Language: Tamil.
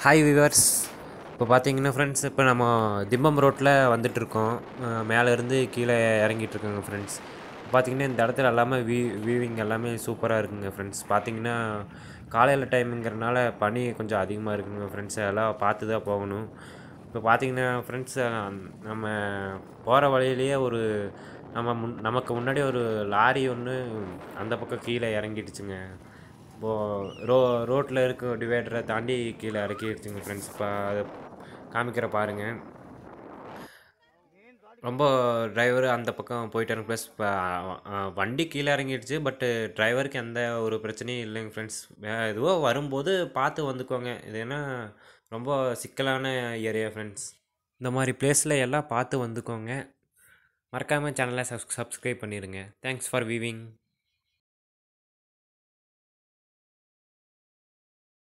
ஹாய் விவர்ஸ் இப்போ பார்த்தீங்கன்னா ஃப்ரெண்ட்ஸ் இப்போ நம்ம திம்பம் ரோட்டில் வந்துட்டுருக்கோம் மேலேருந்து கீழே இறங்கிட்டு இருக்கோங்க ஃப்ரெண்ட்ஸ் பார்த்தீங்கன்னா இந்த இடத்துல எல்லாமே வீ வியூவிங் எல்லாமே சூப்பராக இருக்குங்க ஃப்ரெண்ட்ஸ் பார்த்தீங்கன்னா காலையில் டைமுங்கிறனால பனி கொஞ்சம் அதிகமாக இருக்குங்க ஃப்ரெண்ட்ஸ் எல்லாம் பார்த்து தான் போகணும் இப்போ பார்த்தீங்கன்னா ஃப்ரெண்ட்ஸ் நம்ம போகிற வழியிலேயே ஒரு நம்ம முன் நமக்கு முன்னாடி ஒரு லாரி ஒன்று அந்த பக்கம் கீழே இறங்கிடுச்சுங்க இப்போது ரோ ரோட்டில் இருக்க டிவைடரை தாண்டி கீழே இறக்கிடுச்சுங்க ஃப்ரெண்ட்ஸ் இப்போ அதை காமிக்கிற பாருங்கள் ரொம்ப டிரைவர் அந்த பக்கம் போயிட்டாரு ப்ளஸ் இப்போ வண்டி கீழே இறங்கிடுச்சு பட்டு டிரைவருக்கு எந்த ஒரு பிரச்சனையும் இல்லைங்க ஃப்ரெண்ட்ஸ் எதுவோ வரும்போது பார்த்து வந்துக்கோங்க இது ஏன்னா ரொம்ப சிக்கலான ஏரியா ஃப்ரெண்ட்ஸ் இந்த மாதிரி பிளேஸில் எல்லாம் பார்த்து வந்துக்கோங்க மறக்காமல் சேனலை சப் சப்ஸ்கிரைப் பண்ணிடுங்க தேங்க்ஸ் ஃபார் வியூவிங்